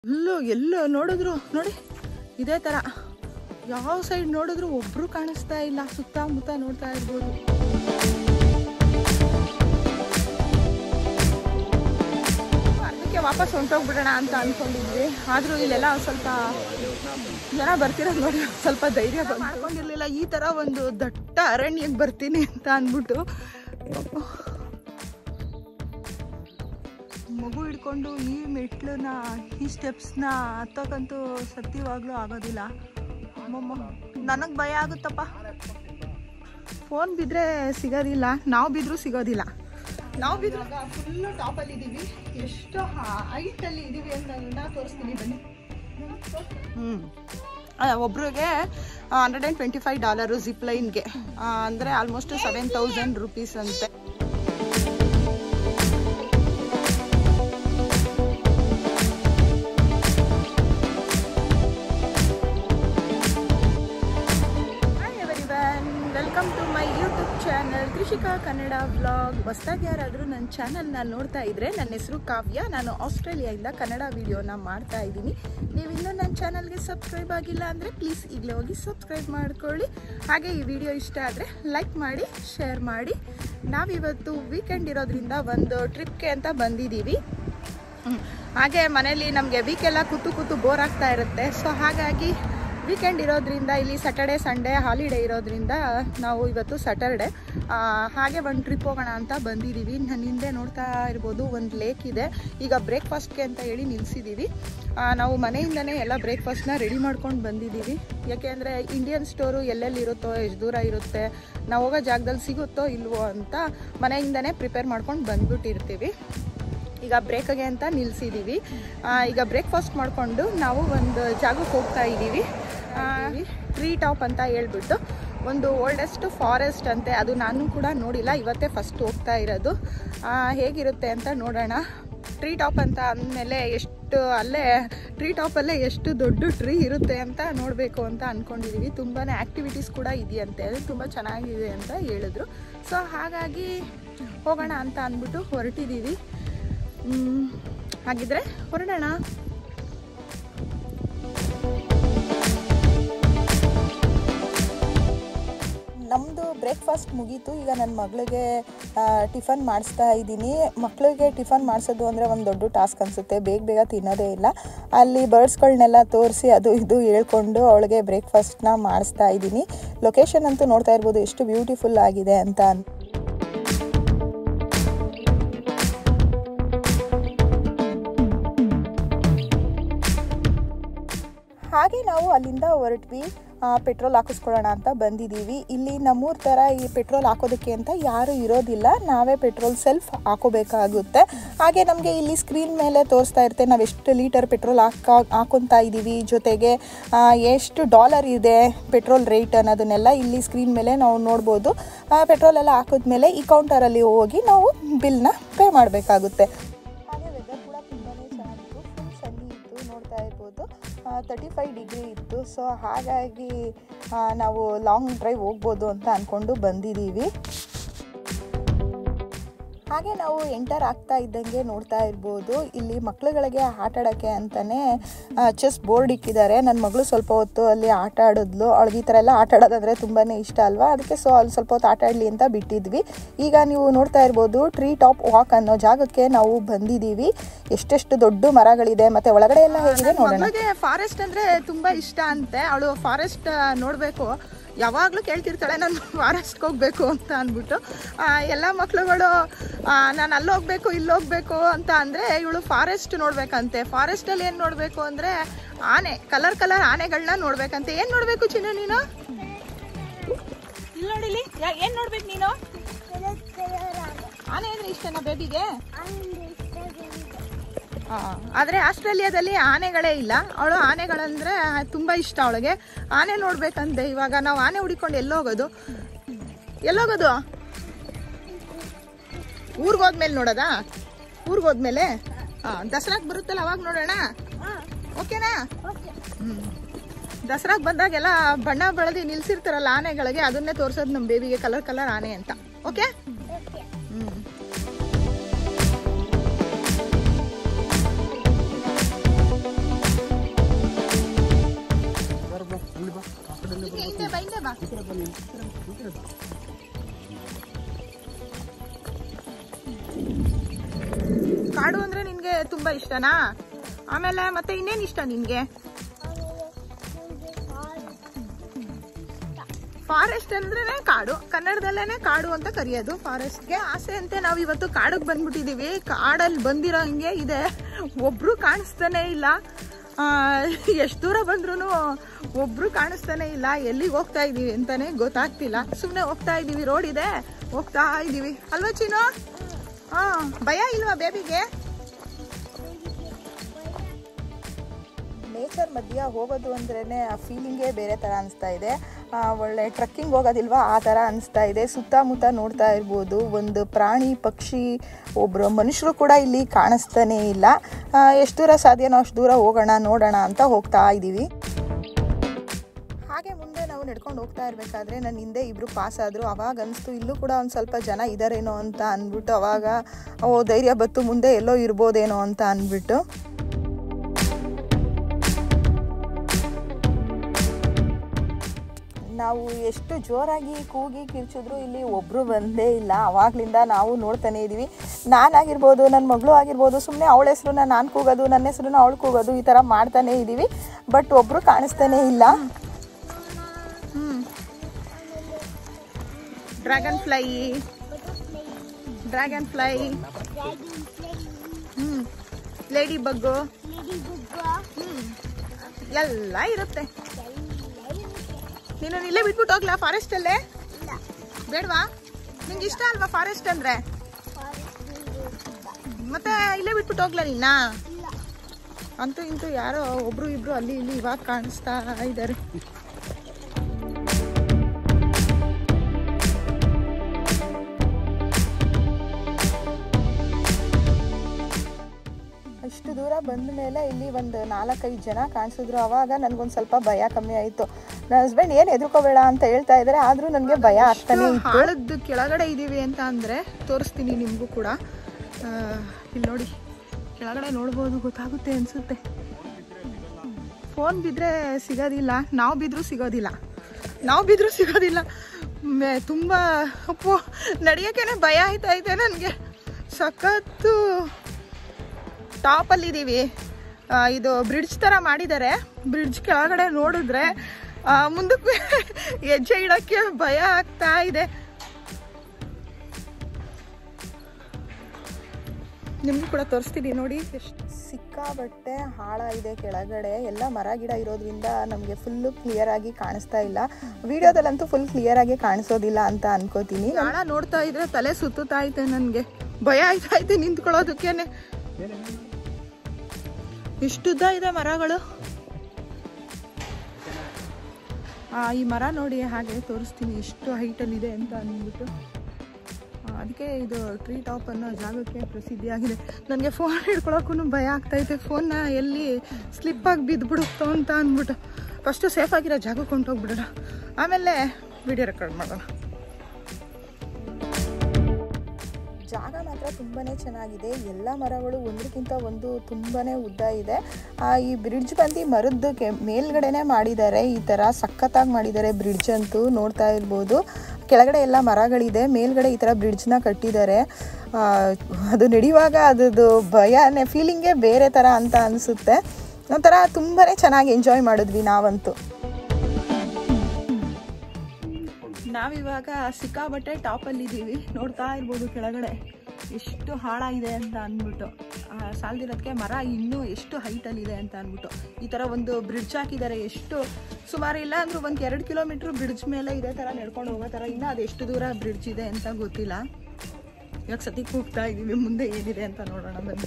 ಎಲ್ಲೋ ಎಲ್ಲೋ ನೋಡಿದ್ರು ನೋಡಿ ಇದೇ ಥರ ಯಾವ ಸೈಡ್ ನೋಡಿದ್ರು ಒಬ್ರು ಕಾಣಿಸ್ತಾ ಇಲ್ಲ ಸುತ್ತಮುತ್ತ ನೋಡ್ತಾ ಇರ್ಬೋದು ಅದಕ್ಕೆ ವಾಪಸ್ ಹೊಂಟೋಗ್ಬಿಡೋಣ ಅಂತ ಅನ್ಕೊಂಡಿದ್ವಿ ಆದರೂ ಇಲ್ಲೆಲ್ಲ ಒಂದ್ ಸ್ವಲ್ಪ ಜನ ಬರ್ತಿರೋದು ನೋಡಿ ಒಂದ್ ಸ್ವಲ್ಪ ಧೈರ್ಯ ಬಂತು. ಮಾಡ್ಕೊಂಡಿರ್ಲಿಲ್ಲ ಈ ಥರ ಒಂದು ದಟ್ಟ ಅರಣ್ಯಕ್ಕೆ ಬರ್ತೀನಿ ಅಂತ ಅಂದ್ಬಿಟ್ಟು ಮಗು ಹಿಡ್ಕೊಂಡು ಈ ಮೆಟ್ಲನ್ನ ಈ ಸ್ಟೆಪ್ಸ್ನ ಹತ್ತೋಕ್ಕಂತೂ ಸತ್ಯವಾಗ್ಲೂ ಆಗೋದಿಲ್ಲ ಅಮ್ಮಮ್ಮ ನನಗೆ ಭಯ ಆಗುತ್ತಪ್ಪ ಫೋನ್ ಬಿದ್ದರೆ ಸಿಗೋದಿಲ್ಲ ನಾವು ಬಿದ್ದರೂ ಸಿಗೋದಿಲ್ಲ ನಾವು ಬಿದ್ರೂ ಫುಲ್ಲು ಟಾಪಲ್ಲಿ ಇದ್ದೀವಿ ಎಷ್ಟು ಹೈಟಲ್ಲಿ ಇದ್ದೀವಿ ಅಂತ ತೋರಿಸ್ತೀನಿ ಬನ್ನಿ ಹ್ಞೂ ಒಬ್ರಿಗೆ hundred and twenty five dollar zip ಲೈನ್ಗೆ ಅಂದರೆ ಆಲ್ಮೋಸ್ಟ್ ಸೆವೆನ್ ತೌಸಂಡ್ ರುಪೀಸ್ ಅಂತೆ hi everyone welcome to my YouTube channel Krishika Kannada blog ಹೊಸ್ದಾಗಿ ಯಾರಾದರೂ ನನ್ನ ಚಾನಲ್ನ ನೋಡ್ತಾ ಇದ್ರೆ ನನ್ನ ಹೆಸರು ಕಾವ್ಯ ನಾನು ಆಸ್ಟ್ರೇಲಿಯಾದಿಂದ ಕನ್ನಡ ವಿಡಿಯೋನ ಮಾಡ್ತಾ ಇದ್ದೀನಿ ನೀವು ಇನ್ನೂ ನನ್ನ ಚಾನಲ್ಗೆ ಸಬ್ಸ್ಕ್ರೈಬ್ ಆಗಿಲ್ಲ ಅಂದರೆ ಪ್ಲೀಸ್ ಈಗಲೇ ಹೋಗಿ ಸಬ್ಸ್ಕ್ರೈಬ್ ಮಾಡ್ಕೊಳ್ಳಿ ಹಾಗೆ ಈ ವಿಡಿಯೋ ಇಷ್ಟ ಆದರೆ ಲೈಕ್ ಮಾಡಿ ಶೇರ್ ಮಾಡಿ ನಾವಿವತ್ತು ವೀಕೆಂಡ್ ಇರೋದ್ರಿಂದ ಒಂದು ಟ್ರಿಪ್ಗೆ ಅಂತ ಬಂದಿದ್ದೀವಿ ಹ್ಮ್. ಹಾಗೆ ಮನೇಲಿ ನಮಗೆ ವೀಕೆಲ್ಲ ಕೂತು ಕೂತು ಬೋರ್ ಆಗ್ತಾ ಇರುತ್ತೆ ಸೊ ಹಾಗಾಗಿ ವೀಕೆಂಡ್ ಇರೋದ್ರಿಂದ ಇಲ್ಲಿ ಸ್ಯಾಟರ್ಡೆ ಸಂಡೇ ಹಾಲಿಡೇ ಇರೋದ್ರಿಂದ ನಾವು ಇವತ್ತು ಸ್ಯಾಟರ್ಡೆ ಹಾಗೆ ಒಂದು ಟ್ರಿಪ್ ಹೋಗೋಣ ಅಂತ ಬಂದಿದ್ದೀವಿ ನನ್ನ ಹಿಂದೆ ನೋಡ್ತಾ ಇರ್ಬೋದು ಒಂದು ಲೇಕ್ ಇದೆ ಈಗ ಬ್ರೇಕ್ಫಾಸ್ಟ್ಗೆ ಅಂತ ಹೇಳಿ ನಿಲ್ಲಿಸಿದ್ದೀವಿ ನಾವು ಮನೆಯಿಂದನೇ ಎಲ್ಲ ಬ್ರೇಕ್ಫಾಸ್ಟ್ನ ರೆಡಿ ಮಾಡ್ಕೊಂಡು ಬಂದಿದ್ದೀವಿ ಯಾಕೆಂದರೆ ಇಂಡಿಯನ್ ಸ್ಟೋರು ಎಲ್ಲೆಲ್ಲಿ ಇರುತ್ತೋ ಎಷ್ಟು ದೂರ ಇರುತ್ತೆ ನಾವು ಹೋಗೋ ಜಾಗದಲ್ಲಿ ಸಿಗುತ್ತೋ ಇಲ್ವೋ ಅಂತ ಮನೆಯಿಂದನೇ ಪ್ರಿಪೇರ್ ಮಾಡ್ಕೊಂಡು ಬಂದ್ಬಿಟ್ಟಿರ್ತೀವಿ ಈಗ ಬ್ರೇಕ್ಗೆ ಅಂತ ನಿಲ್ಲಿಸಿದ್ದೀವಿ ಈಗ ಬ್ರೇಕ್ಫಾಸ್ಟ್ ಮಾಡಿಕೊಂಡು ನಾವು ಒಂದು ಜಾಗಕ್ಕೆ ಹೋಗ್ತಾ ಇದ್ದೀವಿ ಟ್ರೀ ಟಾಪ್ ಅಂತ ಹೇಳ್ಬಿಟ್ಟು ಒಂದು ಓಲ್ಡೆಸ್ಟ್ ಫಾರೆಸ್ಟ್ ಅಂತೆ ಅದು ನಾನು ಕೂಡ ನೋಡಿಲ್ಲ ಇವತ್ತೇ ಫಸ್ಟ್ ಹೋಗ್ತಾ ಇರೋದು ಆ, ಹೇಗಿರುತ್ತೆ ಅಂತ ನೋಡೋಣ ಟ್ರೀ ಟಾಪ್ ಅಂತ ಅಂದಮೇಲೆ ಎಷ್ಟು ಅಲ್ಲೇ ಟ್ರೀ ಟಾಪಲ್ಲೇ ಎಷ್ಟು ದೊಡ್ಡ ಟ್ರೀ ಇರುತ್ತೆ ಅಂತ ನೋಡಬೇಕು ಅಂತ ಅಂದ್ಕೊಂಡಿದ್ದೀವಿ ತುಂಬಾ ಆ್ಯಕ್ಟಿವಿಟೀಸ್ ಕೂಡ ಇದೆಯಂತೆ ತುಂಬ ಚೆನ್ನಾಗಿದೆ ಅಂತ ಹೇಳಿದ್ರು ಸೊ ಹಾಗಾಗಿ ಹೋಗೋಣ ಅಂತ ಅಂದ್ಬಿಟ್ಟು ಹೊರಟಿದ್ದೀವಿ ಹ್ಮ್, ಹಾಗಿದ್ರೆ ಹೊರಡೋಣ ನಮ್ಮದು ಬ್ರೇಕ್ಫಾಸ್ಟ್ ಮುಗೀತು ಈಗ ನನ್ನ ಮಗಳಿಗೆ ಟಿಫನ್ ಮಾಡಿಸ್ತಾ ಇದ್ದೀನಿ ಮಕ್ಕಳಿಗೆ ಟಿಫನ್ ಮಾಡಿಸೋದು ಅಂದರೆ ಒಂದು ದೊಡ್ಡ ಟಾಸ್ಕ್ ಅನಿಸುತ್ತೆ ಬೇಗ ಬೇಗ ತಿನ್ನೋದೇ ಇಲ್ಲ ಅಲ್ಲಿ ಬರ್ಡ್ಸ್ಗಳನ್ನೆಲ್ಲ ತೋರಿಸಿ ಅದು ಇದು ಹೇಳ್ಕೊಂಡು ಅವಳಿಗೆ ಬ್ರೇಕ್ಫಾಸ್ಟ್ನ ಮಾಡಿಸ್ತಾ ಇದ್ದೀನಿ ಲೊಕೇಶನ್ ಅಂತೂ ನೋಡ್ತಾ ಇರ್ಬೋದು ಎಷ್ಟು ಬ್ಯೂಟಿಫುಲ್ ಆಗಿದೆ ಅಂತ ಹಾಗೆ ನಾವು ಅಲ್ಲಿಂದ ಹೊರಟ್ವಿ ಪೆಟ್ರೋಲ್ ಹಾಕಿಸ್ಕೊಳ್ಳೋಣ ಅಂತ ಬಂದಿದ್ದೀವಿ ಇಲ್ಲಿ ನಮ್ಮೂರ ಥರ ಈ ಪೆಟ್ರೋಲ್ ಹಾಕೋದಕ್ಕೆ ಅಂತ ಯಾರೂ ಇರೋದಿಲ್ಲ ನಾವೇ ಪೆಟ್ರೋಲ್ ಸೆಲ್ಫ್ ಹಾಕೋಬೇಕಾಗುತ್ತೆ ಹಾಗೆ ನಮಗೆ ಇಲ್ಲಿ ಸ್ಕ್ರೀನ್ ಮೇಲೆ ತೋರಿಸ್ತಾ ಇರುತ್ತೆ ನಾವು ಎಷ್ಟು ಲೀಟರ್ ಪೆಟ್ರೋಲ್ ಹಾಕಾ ಹಾಕೊತಾ ಇದ್ದೀವಿ ಜೊತೆಗೆ ಆ, ಎಷ್ಟು ಡಾಲರ್ ಇದೆ ಪೆಟ್ರೋಲ್ ರೇಟ್ ಅನ್ನೋದನ್ನೆಲ್ಲ ಇಲ್ಲಿ ಸ್ಕ್ರೀನ್ ಮೇಲೆ ನಾವು ನೋಡ್ಬೋದು ಪೆಟ್ರೋಲ್ ಎಲ್ಲ ಹಾಕಿದ್ಮೇಲೆ ಈ ಕೌಂಟರಲ್ಲಿ ಹೋಗಿ ನಾವು ಬಿಲ್ನ ಪೇ ಮಾಡಬೇಕಾಗುತ್ತೆ ಹಾಗೆ ವೆದರ್ ಕೂಡ ತುಂಬಾ ಚೆನ್ನಾಗಿತ್ತು ಫುಲ್ ಚಳಿ ಇತ್ತು ನೋಡ್ತಾ ಇರ್ಬೋದು ತರ್ಟಿ ಫೈವ್ ಡಿಗ್ರಿ ಇತ್ತು ಸೊ ಹಾಗಾಗಿ ಆ, ನಾವು ಲಾಂಗ್ ಡ್ರೈವ್ ಹೋಗ್ಬೋದು ಅಂತ ಅಂದ್ಕೊಂಡು ಬಂದಿದ್ದೀವಿ ಹಾಗೆ ನಾವು ಎಂಟರ್ ಆಗ್ತಾ ಇದ್ದಂಗೆ ನೋಡ್ತಾ ಇರ್ಬೋದು ಇಲ್ಲಿ ಮಕ್ಳುಗಳಿಗೆ ಆಟ ಆಡೋಕ್ಕೆ ಅಂತಲೇ ಚೆಸ್ ಬೋರ್ಡ್ ಇಕ್ಕಿದ್ದಾರೆ ನನ್ನ ಮಗಳು ಸ್ವಲ್ಪ ಹೊತ್ತು ಅಲ್ಲಿ ಆಟ ಆಡಿದ್ಲು ಅವಳಿಗೆ ಈ ಥರ ಎಲ್ಲ ಆಟ ಆಡೋದಂದರೆ ತುಂಬಾ ಇಷ್ಟ ಅಲ್ವಾ ಅದಕ್ಕೆ ಸೊ ಅಲ್ಲಿ ಸ್ವಲ್ಪ ಹೊತ್ತು ಆಟ ಆಡಲಿ ಅಂತ ಬಿಟ್ಟಿದ್ವಿ ಈಗ ನೀವು ನೋಡ್ತಾ ಇರ್ಬೋದು ಟ್ರೀ ಟಾಪ್ ವಾಕ್ ಅನ್ನೋ ಜಾಗಕ್ಕೆ ನಾವು ಬಂದಿದ್ದೀವಿ ಎಷ್ಟೆಷ್ಟು ದೊಡ್ಡ ಮರಗಳಿದೆ ಮತ್ತೆ ಒಳಗಡೆ ಎಲ್ಲ ಹೇಗಿದೆ ನೋಡೋಣ ಫಾರೆಸ್ಟ್ ಅಂದರೆ ತುಂಬ ಇಷ್ಟ ಅಂತೆ ಅವಳು ಫಾರೆಸ್ಟ್ ನೋಡಬೇಕು ಯಾವಾಗಲೂ ಕೇಳ್ತಿರ್ತಾಳೆ ನಾನು ಫಾರೆಸ್ಟ್ಗೆ ಹೋಗ್ಬೇಕು ಅಂತ ಅಂದ್ಬಿಟ್ಟು ಆ, ಎಲ್ಲ ಮಕ್ಳುಗಳು ನಾನು ಅಲ್ಲಿ ಹೋಗ್ಬೇಕು ಇಲ್ಲಿ ಹೋಗ್ಬೇಕು ಅಂತ ಅಂದರೆ ಇವಳು ಫಾರೆಸ್ಟ್ ನೋಡ್ಬೇಕಂತೆ ಫಾರೆಸ್ಟಲ್ಲಿ ಏನು ನೋಡಬೇಕು ಅಂದರೆ ಆನೆ ಕಲರ್ ಕಲರ್ ಆನೆಗಳನ್ನ ನೋಡ್ಬೇಕಂತೆ ಏನು ನೋಡಬೇಕು ಚಿನ್ನ ನೀನು ಇಲ್ಲಿ ನೋಡಿಲಿ ಏನು ನೋಡ್ಬೇಕು ನೀನು ಆನೆ ಅಂದರೆ ಇಷ್ಟನಾ ಬೇಬಿಗೆ ಆದರೆ ಆಸ್ಟ್ರೇಲಿಯಾದಲ್ಲಿ ಆನೆಗಳೇ ಇಲ್ಲ ಅವಳು ಆನೆಗಳಂದ್ರೆ ತುಂಬ ಇಷ್ಟ ಅವಳಿಗೆ ಆನೆ ನೋಡ್ಬೇಕಂತೆ ಇವಾಗ ನಾವು ಆನೆ ಹುಡಿಕೊಂಡು ಎಲ್ಲೋಗೋದು ಎಲ್ಲೋಗೋದು ಊರಿಗೆ ಹೋದ್ಮೇಲೆ ನೋಡೋದಾ ಊರಿಗೆ ಹೋದ್ಮೇಲೆ ಹಾಂ ದಸರಾಗೆ ಬರುತ್ತಲ್ಲ ಅವಾಗ ನೋಡೋಣ ಓಕೆನಾ ಹ್ಞೂ ದಸರಾಗೆ ಬಂದಾಗೆಲ್ಲ ಬಣ್ಣ ಬೆಳೆದು ನಿಲ್ಸಿರ್ತಾರಲ್ಲ ಆನೆಗಳಿಗೆ ಅದನ್ನೇ ತೋರ್ಸೋದು ನಮ್ಮ ಬೇಬಿಗೆ ಕಲರ್ ಕಲರ್ ಆನೆ ಅಂತ ಓಕೆ ಹ್ಞೂ ಕಾಡು ಅಂದ್ರೆ ನಿನ್ಗೆ ತುಂಬಾ ಇಷ್ಟನಾ ಆಮೇಲೆ ಮತ್ತೆ ಇನ್ನೇನ್ ಇಷ್ಟ ನಿನ್ಗೆ ಫಾರೆಸ್ಟ್ ಅಂದ್ರೇನೆ ಕಾಡು ಕನ್ನಡದಲ್ಲೇನೆ ಕಾಡು ಅಂತ ಕರೆಯೋದು ಫಾರೆಸ್ಟ್ಗೆ ಆಸೆ ಅಂತೆ ನಾವು ಇವತ್ತು ಕಾಡಿಗೆ ಬಂದ್ಬಿಟ್ಟಿದೀವಿ ಕಾಡಲ್ಲಿ ಬಂದಿರೋ ಹಂಗೆ ಇದೆ ಒಬ್ರು ಕಾಣಿಸ್ತಾನೆ ಇಲ್ಲ ಎಷ್ಟು ದೂರ ಬಂದ್ರು ಒಬ್ರು ಕಾಣಿಸ್ತಾನೆ ಇಲ್ಲ ಎಲ್ಲಿಗೆ ಹೋಗ್ತಾ ಇದೀವಿ ಅಂತಾನೆ ಗೊತ್ತಾಗ್ತಿಲ್ಲ ಸುಮ್ಮನೆ ಹೋಗ್ತಾ ಇದೀವಿ ರೋಡ್ ಇದೆ ಹೋಗ್ತಾ ಇದೀವಿ ಅಲ್ವಾ ಚಿನ್ನು ಹಾ ಭಯ ಇಲ್ವಾ ಬೇಬಿಗೆ ನೇಚರ್ ಮಧ್ಯ ಹೋಗೋದು ಅಂದ್ರೇ ಆ ಫೀಲಿಂಗೇ ಬೇರೆ ಥರ ಅನಿಸ್ತಾ ಇದೆ ಆ, ಒಳ್ಳೆ ಟ್ರಕ್ಕಿಂಗ್ ಹೋಗೋದಿಲ್ವಾ ಆ ಥರ ಅನಿಸ್ತಾ ಇದೆ ಸುತ್ತಮುತ್ತ ನೋಡ್ತಾ ಇರ್ಬೋದು ಒಂದು ಪ್ರಾಣಿ ಪಕ್ಷಿ ಒಬ್ಬರು ಮನುಷ್ಯರು ಕೂಡ ಇಲ್ಲಿ ಕಾಣಿಸ್ತಾನೇ ಇಲ್ಲ ಎಷ್ಟು ದೂರ ಸಾಧ್ಯನೋ ಅಷ್ಟು ದೂರ ಹೋಗೋಣ ನೋಡೋಣ ಅಂತ ಹೋಗ್ತಾ ಇದ್ದೀವಿ ಹಾಗೆ ಮುಂದೆ ನಾವು ನಡ್ಕೊಂಡು ಹೋಗ್ತಾ ಇರಬೇಕಾದ್ರೆ ನನ್ನ ಹಿಂದೆ ಇಬ್ಬರು ಪಾಸ್ ಆದರು ಅವಾಗ ಅನಿಸ್ತು ಇಲ್ಲೂ ಕೂಡ ಒಂದು ಸ್ವಲ್ಪ ಜನ ಇದ್ದಾರೇನೋ ಅಂತ ಅಂದ್ಬಿಟ್ಟು ಅವಾಗ ಓ ಧೈರ್ಯ ಬತ್ತು ಮುಂದೆ ಎಲ್ಲೋ ಇರ್ಬೋದೇನೋ ಅಂತ ಅಂದ್ಬಿಟ್ಟು ನಾವು ಎಷ್ಟು ಜೋರಾಗಿ ಕೂಗಿ ಕಿರ್ಚಿದ್ರು ಇಲ್ಲಿ ಒಬ್ಬರು ಬಂದೇ ಇಲ್ಲ ಅವಾಗ್ಲಿಂದ ನಾವು ನೋಡ್ತಾನೆ ಇದ್ದೀವಿ ನಾನಾಗಿರ್ಬೋದು ನನ್ನ ಮಗಳು ಆಗಿರ್ಬೋದು ಸುಮ್ಮನೆ ಅವಳ ಹೆಸ್ರನ್ನ ನಾನು ಕೂಗೋದು ನನ್ನ ಹೆಸ್ರನ್ನ ಅವಳು ಕೂಗೋದು ಈ ಥರ ಮಾಡ್ತಾನೆ ಇದ್ದೀವಿ ಬಟ್ ಒಬ್ಬರು ಕಾಣಿಸ್ತಾನೆ ಇಲ್ಲ ಡ್ರ್ಯಾಗನ್ ಫ್ಲೈ ಡ್ರ್ಯಾಗನ್ ಫ್ಲೈ ಹ್ಞೂ ಲೇಡಿ ಬಗ್ಗು ಎಲ್ಲ ಇರುತ್ತೆ ನೀನು ಇಲ್ಲೇ ಬಿಟ್ಬಿಟ್ಟು ಹೋಗ್ಲಾ ಫಾರೆಸ್ಟ್ ಅಲ್ಲೇ ಬೇಡವಾ ನಿಂಗೆ ಇಷ್ಟ ಅಲ್ವಾ ಫಾರೆಸ್ಟ್ ಅಂದ್ರೆ ಮತ್ತೆ ಇಲ್ಲೇ ಬಿಟ್ಬಿಟ್ಟು ಹೋಗ್ಲಾ ನಿನ್ನ ಅಂತೂ ಇಂತೂ ಯಾರೋ ಒಬ್ರು ಇಬ್ರು ಅಲ್ಲಿ ಇಲ್ಲಿ ಇವಾಗ ಕಾಣಿಸ್ತಾ ಇದ್ದಾರೆ ಇಷ್ಟು ದೂರ ಬಂದ ಮೇಲೆ ಇಲ್ಲಿ ಒಂದು ನಾಲ್ಕೈದು ಜನ ಕಾಣಿಸಿದ್ರು ಅವಾಗ ನನಗೊಂದು ಸ್ವಲ್ಪ ಭಯ ಕಮ್ಮಿ ಆಯಿತು ನನ್ನ ಹಸ್ಬೆಂಡ್ ಏನು ಎದುರ್ಕೋಬೇಡ ಅಂತ ಹೇಳ್ತಾ ಇದ್ದಾರೆ ಆದರೂ ನನಗೆ ಭಯ ಆಗ್ತಾನೆ ಇತ್ತು ಹಾಳದ್ದು ಕೆಳಗಡೆ ಇದ್ದೀವಿ ಅಂತ ಅಂದರೆ ತೋರಿಸ್ತೀನಿ ನಿಮಗೂ ಕೂಡ ಆ, ಇಲ್ಲಿ ನೋಡಿ ಕೆಳಗಡೆ ನೋಡ್ಬೋದು ಗೊತ್ತಾಗುತ್ತೆ ಅನಿಸುತ್ತೆ ಫೋನ್ ಬಿದ್ದರೆ ಸಿಗೋದಿಲ್ಲ ನಾವು ಬಿದ್ದರೂ ಸಿಗೋದಿಲ್ಲ ನಾವು ಬಿದ್ದರೂ ಸಿಗೋದಿಲ್ಲ ಮೆ- ತುಂಬ ಅಪ್ಪೋ ನಡೆಯೋಕ್ಕೇ ಭಯ ಆಯ್ತಾ ಇದೆ ನನಗೆ ಸಖತ್ತು ಟಾಪಲ್ಲಿದ್ದೀವಿ ಇದು ಬ್ರಿಡ್ಜ್ ಥರ ಮಾಡಿದ್ದಾರೆ ಬ್ರಿಡ್ಜ್ ಕೆಳಗಡೆ ನೋಡಿದ್ರೆ ಆ, ಮುಂದಕ್ಕೆ ಹೆಜ್ಜೆ ಇಡೋಕ್ಕೆ ಭಯ ಆಗ್ತಾ ಇದೆ ನಿಮ್ಗೂ ಕೂಡ ತೋರಿಸ್ತೀನಿ ನೋಡಿ ಎಷ್ಟು ಸಿಕ್ಕಾಬಟ್ಟೆ ಹಾಳ ಇದೆ ಕೆಳಗಡೆ ಎಲ್ಲ ಮರ ಗಿಡ ಇರೋದ್ರಿಂದ ನಮಗೆ ಫುಲ್ಲು ಕ್ಲಿಯರ್ ಆಗಿ ಕಾಣಿಸ್ತಾ ಇಲ್ಲ ವಿಡಿಯೋದಲ್ಲಂತೂ ಫುಲ್ ಕ್ಲಿಯರ್ ಆಗಿ ಕಾಣಿಸೋದಿಲ್ಲ ಅಂತ ಅನ್ಕೋತೀನಿ ಹಾಳ ನೋಡ್ತಾ ಇದ್ರೆ ತಲೆ ಸುತ್ತುತ್ತಾ ಐತೆ ನನಗೆ ಭಯ ಆಯ್ತಾ ಐತೆ ನಿಂತ್ಕೊಳ್ಳೋದಕ್ಕೇನೆ ಇಷ್ಟುದ್ದ ಇದೆ ಮರಗಳು ಆ, ಈ ಮರ ನೋಡಿ ಹಾಗೆ ತೋರಿಸ್ತೀನಿ ಎಷ್ಟು ಹೈಟಲ್ಲಿದೆ ಅಂತ ಅಂದ್ಬಿಟ್ಟು ಆ, ಅದಕ್ಕೆ ಇದು ಟ್ರೀ ಟಾಪ್ ಅನ್ನೋ ಜಾಗಕ್ಕೆ ಪ್ರಸಿದ್ಧಿಯಾಗಿದೆ ನನಗೆ ಫೋನ್ ಹಿಡ್ಕೊಳಕ್ಕೂ ಭಯ ಆಗ್ತೈತೆ ಫೋನ್ನ ಎಲ್ಲಿ ಸ್ಲಿಪ್ಪಾಗಿ ಬಿದ್ದುಬಿಡುತ್ತೋ ಅಂತ ಅಂದ್ಬಿಟ್ಟು ಫಸ್ಟು ಸೇಫಾಗಿರೋ ಜಾಗಕ್ಕೆ ಹೊಂಟೋಗ್ಬಿಡೋಣ ಆಮೇಲೆ ವಿಡಿಯೋ ರೆಕಾರ್ಡ್ ಮಾಡೋಣ ಜಾಗ ಮಾತ್ರ ತುಂಬಾ ಚೆನ್ನಾಗಿದೆ ಎಲ್ಲ ಮರಗಳು ಒಂದಕ್ಕಿಂತ ಒಂದು ತುಂಬಾ ಉದ್ದ ಇದೆ ಆ, ಈ ಬ್ರಿಡ್ಜ್ ಬಂದು ಮರದ್ದು ಕೆ ಮೇಲ್ಗಡೆನೆ ಮಾಡಿದ್ದಾರೆ ಈ ಥರ ಸಖತ್ತಾಗಿ ಮಾಡಿದ್ದಾರೆ ಬ್ರಿಡ್ಜ್ ಅಂತೂ ನೋಡ್ತಾ ಇರ್ಬೋದು ಕೆಳಗಡೆ ಎಲ್ಲ ಮರಗಳಿದೆ ಮೇಲ್ಗಡೆ ಈ ಥರ ಬ್ರಿಡ್ಜ್ನ ಕಟ್ಟಿದ್ದಾರೆ ಆ, ಅದು ನಡೆಯುವಾಗ ಅದ್ರದ್ದು ಭಯನೇ ಫೀಲಿಂಗೇ ಬೇರೆ ಥರ ಅಂತ ಅನಿಸುತ್ತೆ ಒಂಥರ ತುಂಬಾ ಚೆನ್ನಾಗಿ ಎಂಜಾಯ್ ಮಾಡಿದ್ವಿ ನಾವಂತೂ ನಾವಿವಾಗ ಸಿಕ್ಕಾಬಟ್ಟೆ ಟಾಪಲ್ಲಿ ಇದ್ದೀವಿ ನೋಡ್ತಾ ಇರ್ಬೋದು ಕೆಳಗಡೆ ಎಷ್ಟು ಹಾಳಾಗಿದೆ ಅಂತ ಅಂದ್ಬಿಟ್ಟು ಸಾಲದಿರೋದಕ್ಕೆ ಮರ ಇನ್ನೂ ಎಷ್ಟು ಹೈಟಲ್ಲಿದೆ ಅಂತ ಅಂದ್ಬಿಟ್ಟು ಈ ಥರ ಒಂದು ಬ್ರಿಡ್ಜ್ ಹಾಕಿದ್ದಾರೆ ಎಷ್ಟು ಸುಮಾರು ಇಲ್ಲ ಅಂದ್ರೂ ಒಂದು ಎರಡು ಕಿಲೋಮೀಟ್ರ್ ಬ್ರಿಡ್ಜ್ ಮೇಲೆ ಇದೇ ಥರ ನಡ್ಕೊಂಡು ಹೋಗೋ ಥರ ಇನ್ನೂ ಅದು ಎಷ್ಟು ದೂರ ಬ್ರಿಡ್ಜ್ ಇದೆ ಅಂತ ಗೊತ್ತಿಲ್ಲ ಇವಾಗ ಸದ್ಯಕ್ಕೆ ಹೋಗ್ತಾ ಇದ್ದೀವಿ ಮುಂದೆ ಏನಿದೆ ಅಂತ ನೋಡೋಣ ಬನ್ನಿ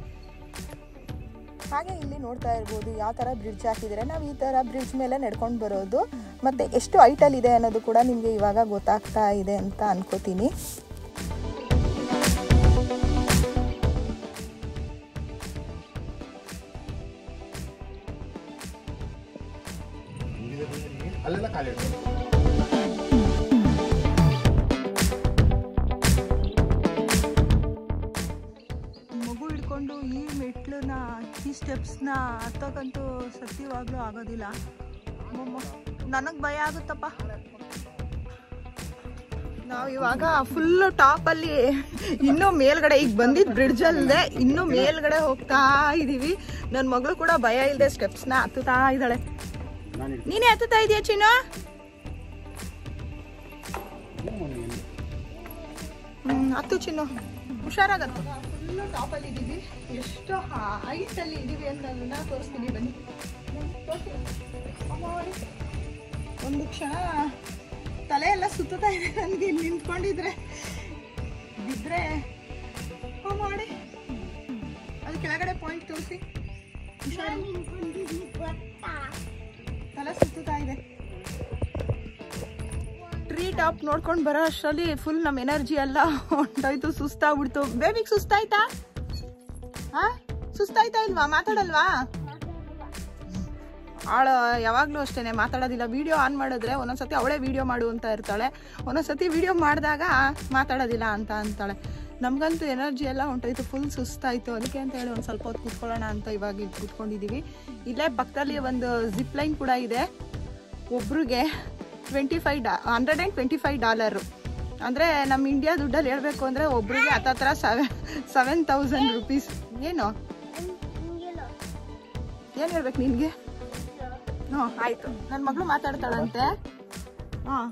ಹಾಗೆ ಇಲ್ಲಿ ನೋಡ್ತಾ ಇರ್ಬೋದು ಯಾವ ಥರ ಬ್ರಿಡ್ಜ್ ಹಾಕಿದರೆ ನಾವು ಈ ಥರ ಬ್ರಿಡ್ಜ್ ಮೇಲೆ ನಡ್ಕೊಂಡು ಬರೋದು ಮತ್ತು ಎಷ್ಟು ಹೈಟಲ್ಲಿ ಇದೆ ಅನ್ನೋದು ಕೂಡ ನಿಮಗೆ ಇವಾಗ ಗೊತ್ತಾಗ್ತಾ ಇದೆ ಅಂತ ಅನ್ಕೋತೀನಿ ಅಲ್ಲೆಲ್ಲ ಖಾಲಿ ಇರ್ತದೆ ಮಗು ಹಿಡ್ಕೊಂಡು ಈ ಮೆಟ್ಲನ್ನ ಈ ಸ್ಟೆಪ್ಸ್ನ ಹತ್ತೋಕ್ಕಂತೂ ಸತ್ಯವಾಗ್ಲೂ ಆಗೋದಿಲ್ಲ ನನಗೆ ಭಯ ಆಗುತ್ತಪ್ಪ ನಾವು ಇವಾಗ ಫುಲ್ ಟಾಪ್ ಅಲ್ಲಿ ಇನ್ನೂ ಮೇಲ್ಗಡೆ ಈಗ ಬಂದಿದ್ ಬ್ರಿಡ್ಜ್ ಅಲ್ಲದೆ ಇನ್ನೂ ಮೇಲ್ಗಡೆ ಹೋಗ್ತಾ ಇದೀವಿ ನನ್ನ ಮಗಳು ಕೂಡ ಭಯ ಇಲ್ಲದೆ ಸ್ಟೆಪ್ಸ್ ನ ಹತ್ತುತ್ತಾ ಇದ್ದಾಳೆ ನೀನೇ ಹತ್ತುತ್ತಾ ಇದೀಯ ಚಿನ್ನು ಹ್ಮ್ ಹತ್ತು ಚಿನ್ನು ಹುಷಾರಾಗತ್ತು ಫುಲ್ ಟಾಪ್ ಅಲ್ಲಿ ಇದೀವಿ ಎಷ್ಟು ಹೈಟ್ ಅಲ್ಲಿ ಇದೀವಿ ಅನ್ನೋದನ್ನ ತೋರಿಸ್ತೀನಿ ಬನ್ನಿ ತೋರ್ಸಿ. ಅಮ್ಮ ನೋಡಿ. ಒಂದು ಕ್ಷಣ ತಲೆ ಎಲ್ಲ ಸುತ್ತಾ ಇದೆ ನನಗೆ ಇಲ್ಲಿ ನಿಂತ್ಕೊಂಡಿದ್ರೆ ಬಿದ್ರೆ ಓ ಮಾಡಿ ಅದು ಕೆಳಗಡೆ ಪಾಯಿಂಟ್ ತೋರಿಸಿ ಹುಷಾರು ತಲೆ ಸುತ್ತಾ ಇದೆ ಟ್ರೀ ಟಾಪ್ ನೋಡ್ಕೊಂಡು ಬರೋ ಅಷ್ಟರಲ್ಲಿ ಫುಲ್ ನಮ್ಮ ಎನರ್ಜಿ ಎಲ್ಲ ಹೊಂಟೋಯ್ತು ಸುಸ್ತಾಗ್ಬಿಡ್ತು ಬೇಬಿಗೆ ಸುಸ್ತಾಯ್ತಾ ಹಾ ಸುಸ್ತಾಯ್ತಾ ಇಲ್ವಾ ಮಾತಾಡಲ್ವಾ ಆಳು ಯಾವಾಗಲೂ ಅಷ್ಟೇ ಮಾತಾಡೋದಿಲ್ಲ ವಿಡಿಯೋ ಆನ್ ಮಾಡಿದ್ರೆ ಒಂದೊಂದ್ಸತಿ ಅವಳೇ ವಿಡಿಯೋ ಮಾಡು ಅಂತ ಇರ್ತಾಳೆ ಒಂದೊಂದ್ಸತಿ ವಿಡಿಯೋ ಮಾಡಿದಾಗ ಮಾತಾಡೋದಿಲ್ಲ ಅಂತ ಅಂತಾಳೆ ನಮಗಂತೂ ಎನರ್ಜಿ ಎಲ್ಲ ಹೊಂಟೋಯ್ತು ಫುಲ್ ಸುಸ್ತಾಯಿತು ಅದಕ್ಕೆ ಅಂತ ಹೇಳಿ ಒಂದು ಸ್ವಲ್ಪ ಹೊತ್ತು ಕೂತ್ಕೊಳ್ಳೋಣ ಅಂತ ಇವಾಗ ಈಗ ಕೂತ್ಕೊಂಡಿದ್ದೀವಿ ಇಲ್ಲೇ ಪಕ್ಕದಲ್ಲಿ ಒಂದು ಜಿಪ್ ಲೈನ್ ಕೂಡ ಇದೆ ಒಬ್ರಿಗೆ ಟ್ವೆಂಟಿ ಫೈವ್ ಡಾ hundred and twenty five dollar ಅಂದರೆ ನಮ್ಮ ಇಂಡಿಯಾ ದುಡ್ಡಲ್ಲಿ ಹೇಳಬೇಕು ಅಂದರೆ ಒಬ್ರಿಗೆ ಹತ್ತತ್ರ ಸೆವೆನ್ ಸೆವೆನ್ ತೌಸಂಡ್ ರುಪೀಸ್ ಏನು ಏನು ಹೇಳ್ಬೇಕು ನಿನಗೆ ಹ್ಞೂ ಆಯಿತು ನನ್ನ ಮಗಳು ಮಾತಾಡ್ತಾಳಂತೆ ಹಾಂ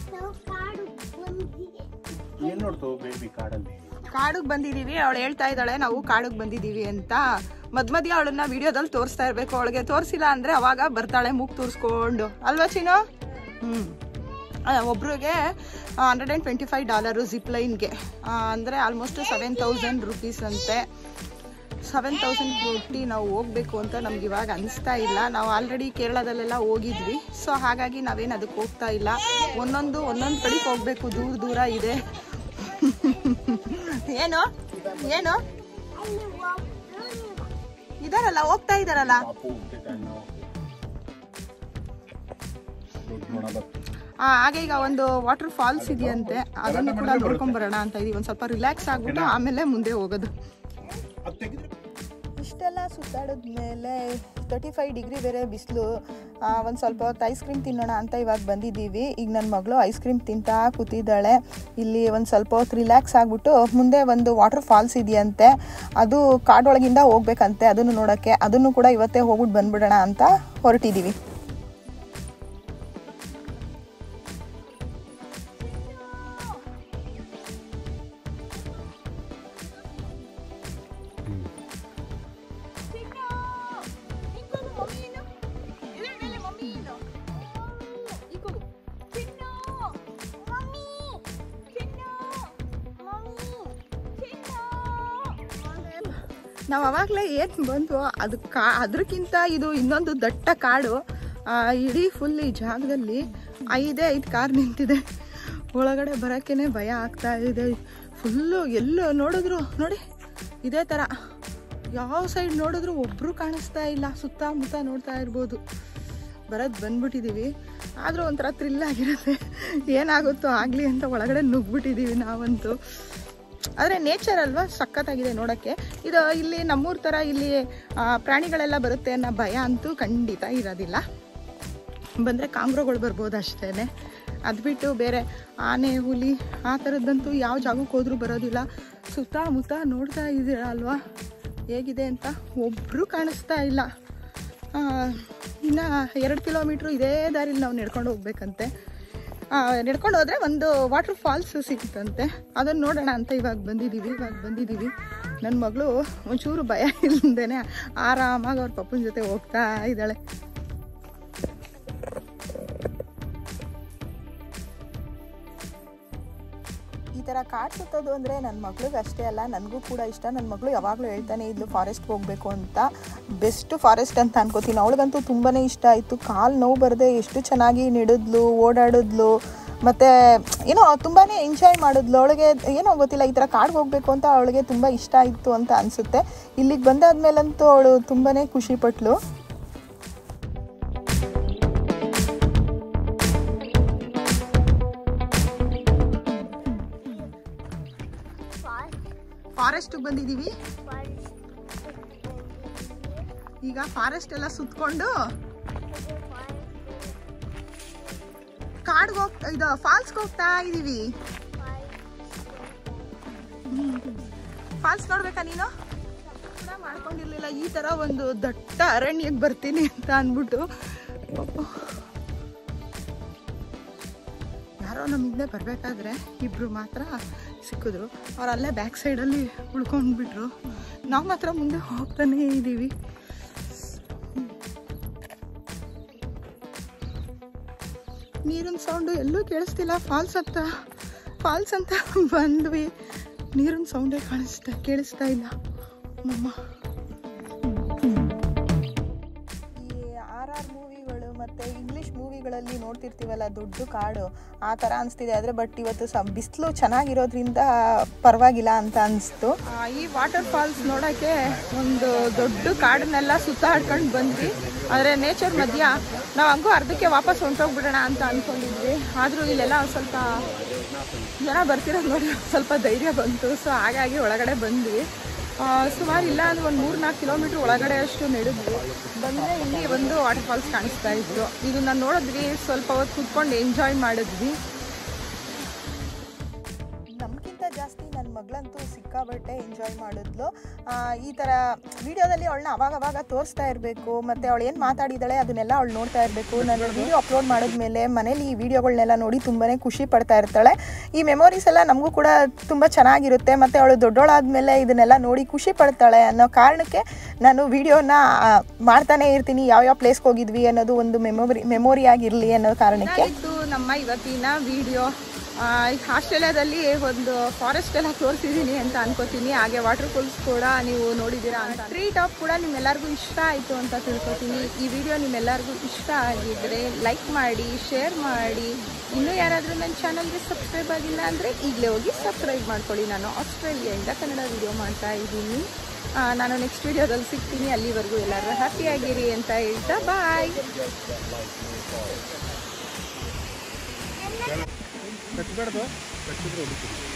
ಏನ್ ನೋಡ್ತು ಬೇಬಿ ಕಾಡಲ್ಲಿ ಕಾಡಿಗೆ ಬಂದಿದ್ದೀವಿ ಅವಳು ಹೇಳ್ತಾ ಇದ್ದಾಳೆ ನಾವು ಕಾಡಿಗೆ ಬಂದಿದ್ದೀವಿ ಅಂತ ಮಧ್ಯ ಮಧ್ಯ ಅವಳನ್ನ ವಿಡಿಯೋದಲ್ಲಿ ತೋರಿಸ್ತಾ ಇರಬೇಕು ಅವಳಿಗೆ ತೋರಿಸಿಲ್ಲ ಅಂದರೆ ಅವಾಗ ಬರ್ತಾಳೆ ಮೂಗ್ ತೋರಿಸ್ಕೊಂಡು ಅಲ್ವಾ ಚಿನ್ನು ಹ್ಞೂ ಒಬ್ರಿಗೆ hundred and twenty five dollar zip ಲೈನ್ಗೆ ಅಂದರೆ ಆಲ್ಮೋಸ್ಟ್ ಸೆವೆನ್ ತೌಸಂಡ್ ರುಪೀಸ್ ಅಂತೆ ಸೆವೆನ್ ತೌಸಂಡ್ ಕೊಟ್ಟು ನಾವು ಹೋಗ್ಬೇಕು ಅಂತ ನಮ್ಗೆ ಇವಾಗ ಅನಿಸ್ತಾ ಇಲ್ಲ ನಾವು ಆಲ್ರೆಡಿ ಕೇರಳದಲ್ಲೆಲ್ಲ ಹೋಗಿದ್ವಿ ಸೊ ಹಾಗಾಗಿ ನಾವೇನು ಅದಕ್ಕೆ ಹೋಗ್ತಾ ಇಲ್ಲ ಒಂದೊಂದು ಒಂದೊಂದು ಕಡೆಗೆ ಹೋಗ್ಬೇಕು ದೂರ ದೂರ ಇದೆ ಏನು ಏನು ಇದಾರಲ್ಲ ಹೋಗ್ತಾ ಇದಾರಲ್ಲ ಪಾಪು ಹುಟ್ಟಿದ ಹಣ್ಣು ದೊಡ್ಡ ನೋಡಲ್ಲ ಆ, ಹಾಗೆ ಈಗ ಒಂದು ವಾಟರ್ ಫಾಲ್ಸ್ ಇದೆಯಂತೆ ಅದನ್ನು ಕೂಡ ನೋಡ್ಕೊಂಡ್ ಬರೋಣ ಅಂತ ಇದೀವಿ ಒಂದು ಸ್ವಲ್ಪ ರಿಲ್ಯಾಕ್ಸ್ ಆಗ್ಬಿಟ್ಟು ಆಮೇಲೆ ಮುಂದೆ ಹೋಗೋದು ಅದು ತೆಗೆದ್ರೆ ಇಷ್ಟೆಲ್ಲ ಸುತ್ತಾಡಿದ್ಮೇಲೆ ತರ್ಟಿ ಫೈವ್ ಡಿಗ್ರಿ ಬೇರೆ ಬಿಸಿಲು ಒಂದು ಸ್ವಲ್ಪ ಹೊತ್ತು ಐಸ್ ಕ್ರೀಮ್ ತಿನ್ನೋಣ ಅಂತ ಇವಾಗ ಬಂದಿದ್ದೀವಿ ಈಗ ನನ್ನ ಮಗಳು ಐಸ್ ಕ್ರೀಮ್ ತಿಂತಾ ಕೂತಿದ್ದಾಳೆ ಇಲ್ಲಿ ಒಂದು ಸ್ವಲ್ಪ ಹೊತ್ತು ರಿಲ್ಯಾಕ್ಸ್ ಆಗಿಬಿಟ್ಟು ಮುಂದೆ ಒಂದು ವಾಟರ್ ಫಾಲ್ಸ್ ಇದೆಯಂತೆ ಅದು ಕಾಡೊಳಗಿಂದ ಹೋಗ್ಬೇಕಂತೆ ಅದನ್ನು ನೋಡೋಕ್ಕೆ ಅದನ್ನು ಕೂಡ ಇವತ್ತೇ ಹೋಗ್ಬಿಟ್ಟು ಬಂದ್ಬಿಡೋಣ ಅಂತ ಹೊರಟಿದ್ದೀವಿ ನಾವು ಅವಾಗಲೇ ಏನು ಬಂತು ಅದು ಕಾ ಅದಕ್ಕಿಂತ ಇದು ಇನ್ನೊಂದು ದಟ್ಟ ಕಾಡು ಆ, ಇಡೀ ಫುಲ್ ಈ ಜಾಗದಲ್ಲಿ ಐದೇ ಐದು ಕಾರ್ ನಿಂತಿದೆ ಒಳಗಡೆ ಬರೋಕ್ಕೇ ಭಯ ಆಗ್ತಾ ಇದೆ ಫುಲ್ಲು ಎಲ್ಲೋ ನೋಡಿದ್ರು ನೋಡಿ ಇದೇ ಥರ ಯಾವ ಸೈಡ್ ನೋಡಿದ್ರು ಒಬ್ಬರು ಕಾಣಿಸ್ತಾ ಇಲ್ಲ ಸುತ್ತಮುತ್ತ ನೋಡ್ತಾ ಇರ್ಬೋದು ಬರೋದು ಬಂದ್ಬಿಟ್ಟಿದ್ದೀವಿ ಆದರೂ ಒಂಥರ ಥ್ರಿಲ್ ಆಗಿರುತ್ತೆ ಏನಾಗುತ್ತೋ ಆಗಲಿ ಅಂತ ಒಳಗಡೆ ನುಗ್ಬಿಟ್ಟಿದ್ದೀವಿ ನಾವಂತೂ ಆದರೆ ನೇಚರ್ ಅಲ್ವಾ ಸಖತ್ತಾಗಿದೆ ನೋಡೋಕ್ಕೆ ಇದು ಇಲ್ಲಿ ನಮ್ಮೂರ ಥರ ಇಲ್ಲಿ ಆ, ಪ್ರಾಣಿಗಳೆಲ್ಲ ಬರುತ್ತೆ ಅನ್ನೋ ಭಯ ಅಂತೂ ಖಂಡಿತ ಇರೋದಿಲ್ಲ ಬಂದರೆ ಕಾಂಗ್ರೋಗಳು ಬರ್ಬೋದು ಅಷ್ಟೇ ಅದು ಬಿಟ್ಟು ಬೇರೆ ಆನೆ ಹುಲಿ ಆ ಥರದ್ದಂತೂ ಯಾವ ಜಾಗಕ್ಕೆ ಹೋದ್ರೂ ಬರೋದಿಲ್ಲ ಸುತ್ತಮುತ್ತ ನೋಡ್ತಾ ಇದ್ದೀರ ಅಲ್ವಾ ಹೇಗಿದೆ ಅಂತ ಒಬ್ಬರು ಕಾಣಿಸ್ತಾ ಇಲ್ಲ ಆ, ಇನ್ನು ಎರಡು ಕಿಲೋಮೀಟ್ರು ಇದೇ ದಾರಿಲಿ ನಾವು ನಡ್ಕೊಂಡು ಹೋಗ್ಬೇಕಂತೆ ನಡ್ಕೊಂಡು ಹೋದರೆ ಒಂದು ವಾಟರ್ ಫಾಲ್ಸ್ ಸಿಗುತ್ತಂತೆ ಅದನ್ನು ನೋಡೋಣ ಅಂತ ಇವಾಗ ಬಂದಿದ್ದೀವಿ ಇವಾಗ ಬಂದಿದ್ದೀವಿ ನನ್ನ ಮಗಳು ಒಂಚೂರು ಭಯ ಇಲ್ಲದೇನೆ ಆರಾಮಾಗಿ ಅವ್ರ ಪಪ್ಪನ ಜೊತೆ ಹೋಗ್ತಾ ಇದ್ದಾಳೆ ಈ ಥರ ಕಾಡು ಸುತ್ತೋದು ಅಂದರೆ ನನ್ನ ಮಗಳಿಗೆ ಅಷ್ಟೇ ಅಲ್ಲ ನನಗೂ ಕೂಡ ಇಷ್ಟ ನನ್ನ ಮಗಳು ಯಾವಾಗಲೂ ಹೇಳ್ತಾನೆ ಇದ್ಲು ಫಾರೆಸ್ಟ್ಗೆ ಹೋಗಬೇಕು ಅಂತ ಬೆಸ್ಟ್ ಫಾರೆಸ್ಟ್ ಅಂತ ಅನ್ಕೋತೀನಿ ಅವಳಿಗಂತೂ ತುಂಬಾ ಇಷ್ಟ ಆಯಿತು ಕಾಲು ನೋವು ಬರದೆ ಎಷ್ಟು ಚೆನ್ನಾಗಿ ನಡೆದ್ಲು ಓಡಾಡಿದ್ಲು ಮತ್ತು ಏನೋ ತುಂಬಾ ಎಂಜಾಯ್ ಮಾಡಿದ್ಲು ಅವಳಿಗೆ ಏನೋ ಗೊತ್ತಿಲ್ಲ ಈ ಥರ ಕಾಡಿಗೆ ಹೋಗಬೇಕು ಅಂತ ಅವಳಿಗೆ ತುಂಬ ಇಷ್ಟ ಆಯಿತು ಅಂತ ಅನಿಸುತ್ತೆ ಇಲ್ಲಿಗೆ ಬಂದಾದ್ಮೇಲಂತೂ ಅವಳು ತುಂಬಾ ಖುಷಿಪಟ್ಲು ಫಾರೆಸ್ಟಿಗೆ ಬಂದಿದ್ದೀವಿ ಈಗ ಫಾರೆಸ್ಟ್ ಎಲ್ಲ ಸುತ್ಕೊಂಡು ಕಾಡ್ಗೆ ಹೋಗ್ತಾ ಇದು ಫಾಲ್ಸ್ಗೆ ಹೋಗ್ತಾ ಇದೀವಿ ಫಾಲ್ಸ್ ನೋಡ್ಬೇಕಾ ನೀನು ಕೂಡ ಮಾಡ್ಕೊಂಡಿರ್ಲಿಲ್ಲ ಈ ತರ ಒಂದು ದಟ್ಟ ಅರಣ್ಯಕ್ಕೆ ಬರ್ತೀನಿ ಅಂತ ಅಂದ್ಬಿಟ್ಟು ಯಾರೋ ನಮ್ಮ ಹಿಂದೆ ಬರಬೇಕಾದ್ರೆ ಇಬ್ರು ಮಾತ್ರ ಸಿಕ್ಕಿದ್ರು ಅವ್ರು ಅಲ್ಲೇ ಬ್ಯಾಕ್ ಸೈಡಲ್ಲಿ ಉಳ್ಕೊಂಡ್ಬಿಟ್ರು ನಾವು ಮಾತ್ರ ಮುಂದೆ ಹೋಗ್ತಾನೇ ಇದ್ದೀವಿ ನೀರಿನ ಸೌಂಡು ಎಲ್ಲೂ ಕೇಳಿಸ್ತಿಲ್ಲ ಫಾಲ್ಸ್ ಅಂತ ಫಾಲ್ಸ್ ಅಂತ ಬಂದ್ವಿ ನೀರಿನ ಸೌಂಡೇ ಕಾಣಿಸ್ತಾ ಕೇಳಿಸ್ತಾ ಇಲ್ಲ ನಮ್ಮ ಈ ಆರ್ ಆರ್ ಮೂವಿಗಳು ಮತ್ತು ಇಂಗ್ಲೀಷ್ ಮೂವಿಗಳಲ್ಲಿ ನೋಡ್ತಿರ್ತೀವಲ್ಲ ದೊಡ್ಡ ಕಾಡು ಆ ಥರ ಅನಿಸ್ತಿದೆ ಆದರೆ ಬಟ್ ಇವತ್ತು ಸ ಬಿಸಿಲು ಚೆನ್ನಾಗಿರೋದ್ರಿಂದ ಪರವಾಗಿಲ್ಲ ಅಂತ ಅನಿಸ್ತು ಈ ವಾಟರ್ ಫಾಲ್ಸ್ ನೋಡೋಕ್ಕೆ ಒಂದು ದೊಡ್ಡ ಕಾಡನ್ನೆಲ್ಲ ಸುತ್ತಾಡ್ಕೊಂಡು ಬಂದ್ವಿ ಆದರೆ ನೇಚರ್ ಮಧ್ಯ ನಾವು ಹಂಗೂ ಅರ್ಧಕ್ಕೆ ವಾಪಸ್ ಹೊಂಟೋಗ್ಬಿಡೋಣ ಅಂತ ಅಂದ್ಕೊಂಡಿದ್ವಿ ಆದರೂ ಇಲ್ಲೆಲ್ಲ ಒಂದು ಸ್ವಲ್ಪ ಜನ ಬರ್ತಿರೋದು ನೋಡಿ ಸ್ವಲ್ಪ ಧೈರ್ಯ ಬಂತು ಸೊ ಹಾಗಾಗಿ ಒಳಗಡೆ ಬಂದ್ವಿ ಆ, ಸುಮಾರು ಇಲ್ಲ ಅಂದ್ರೆ ಒಂದು ಮೂರು ನಾಲ್ಕು ಕಿಲೋಮೀಟ್ರ್ ಒಳಗಡೆ ಅಷ್ಟು ನಡೆದ್ವಿ ಬಂದರೆ ಇಲ್ಲಿ ಒಂದು ವಾಟರ್ ಫಾಲ್ಸ್ ಕಾಣಿಸ್ತಾ ಇತ್ತು ಇದು ನಾನು ನೋಡಿದ್ವಿ ಸ್ವಲ್ಪ ಹೊತ್ತು ಕೂತ್ಕೊಂಡು ಎಂಜಾಯ್ ಮಾಡಿದ್ವಿ ನಮಗಿಂತ ಜಾಸ್ತಿ ನನ್ನ ಮಗಳಂತೂ ಸಿಕ್ಕಾಬಟ್ಟೆ ಎಂಜಾಯ್ ಮಾಡಿದ್ಲು ಆ, ಈ ಥರ ವಿಡಿಯೋದಲ್ಲಿ ಅವಳನ್ನ ಅವಾಗ ಅವಾಗ ತೋರಿಸ್ತಾ ಇರಬೇಕು ಮತ್ತು ಅವಳು ಏನು ಮಾತಾಡಿದಾಳೆ ಅದನ್ನೆಲ್ಲ ಅವಳು ನೋಡ್ತಾ ಇರಬೇಕು ನಾನು ವಿಡಿಯೋ ಅಪ್ಲೋಡ್ ಮಾಡಿದ್ಮೇಲೆ ಮನೇಲಿ ಈ ವಿಡಿಯೋಗಳನ್ನೆಲ್ಲ ನೋಡಿ ತುಂಬಾ ಖುಷಿ ಪಡ್ತಾ ಇರ್ತಾಳೆ ಈ ಮೆಮೊರೀಸ್ ಎಲ್ಲ ನಮಗೂ ಕೂಡ ತುಂಬ ಚೆನ್ನಾಗಿರುತ್ತೆ ಮತ್ತು ಅವಳು ದೊಡ್ಡವಳಾದ್ಮೇಲೆ ಇದನ್ನೆಲ್ಲ ನೋಡಿ ಖುಷಿ ಪಡ್ತಾಳೆ ಅನ್ನೋ ಕಾರಣಕ್ಕೆ ನಾನು ವಿಡಿಯೋನ ಮಾಡ್ತಾನೆ ಇರ್ತೀನಿ ಯಾವ್ಯಾವ ಪ್ಲೇಸ್ಗೆ ಹೋಗಿದ್ವಿ ಅನ್ನೋದು ಒಂದು ಮೆಮೊರಿ ಮೆಮೊರಿ ಆಗಿರಲಿ ಅನ್ನೋ ಕಾರಣಕ್ಕೆ ಇದು ನಮ್ಮ ಇವತ್ತಿನ ವಿಡಿಯೋ ಆಸ್ಟ್ರೇಲಿಯಾದಲ್ಲಿ ಒಂದು ಫಾರೆಸ್ಟ್ ಎಲ್ಲ ತೋರಿಸಿದ್ದೀನಿ ಅಂತ ಅನ್ಕೋತೀನಿ ಹಾಗೆ ವಾಟರ್ ಫಾಲ್ಸ್ ಕೂಡ ನೀವು ನೋಡಿದ್ದೀರಾ ಅಂತ ಟ್ರೀ ಟಾಪ್ ಕೂಡ ನಿಮ್ಮೆಲ್ಲರಿಗೂ ಇಷ್ಟ ಆಯಿತು ಅಂತ ತಿಳ್ಕೊತೀನಿ ಈ ವಿಡಿಯೋ ನಿಮ್ಮೆಲ್ಲರಿಗೂ ಇಷ್ಟ ಆಗಿದ್ರೆ ಲೈಕ್ ಮಾಡಿ ಶೇರ್ ಮಾಡಿ ಇನ್ನೂ ಯಾರಾದರೂ ನನ್ನ ಚಾನಲ್ಗೆ ಸಬ್ಸ್ಕ್ರೈಬ್ ಆಗಿಲ್ಲ ಅಂದರೆ ಈಗಲೇ ಹೋಗಿ ಸಬ್ಸ್ಕ್ರೈಬ್ ಮಾಡ್ಕೊಳ್ಳಿ ನಾನು ಆಸ್ಟ್ರೇಲಿಯಾಯಿಂದ ಕನ್ನಡ ವಿಡಿಯೋ ಮಾಡ್ತಾ ಇದ್ದೀನಿ ಆ, ನಾನು ನೆಕ್ಸ್ಟ್ ವಿಡಿಯೋದಲ್ಲಿ ಸಿಗ್ತೀನಿ ಅಲ್ಲಿವರೆಗೂ ಎಲ್ಲರೂ ಹ್ಯಾಪಿಯಾಗಿರಿ ಅಂತ ಹೇಳ್ತಾ ಬಾಯ್ ಕಟ್ಬೇಡ್ದು ಕಟ್ಟಿದ್ರೆ ಹೊಡಿತೀನಿ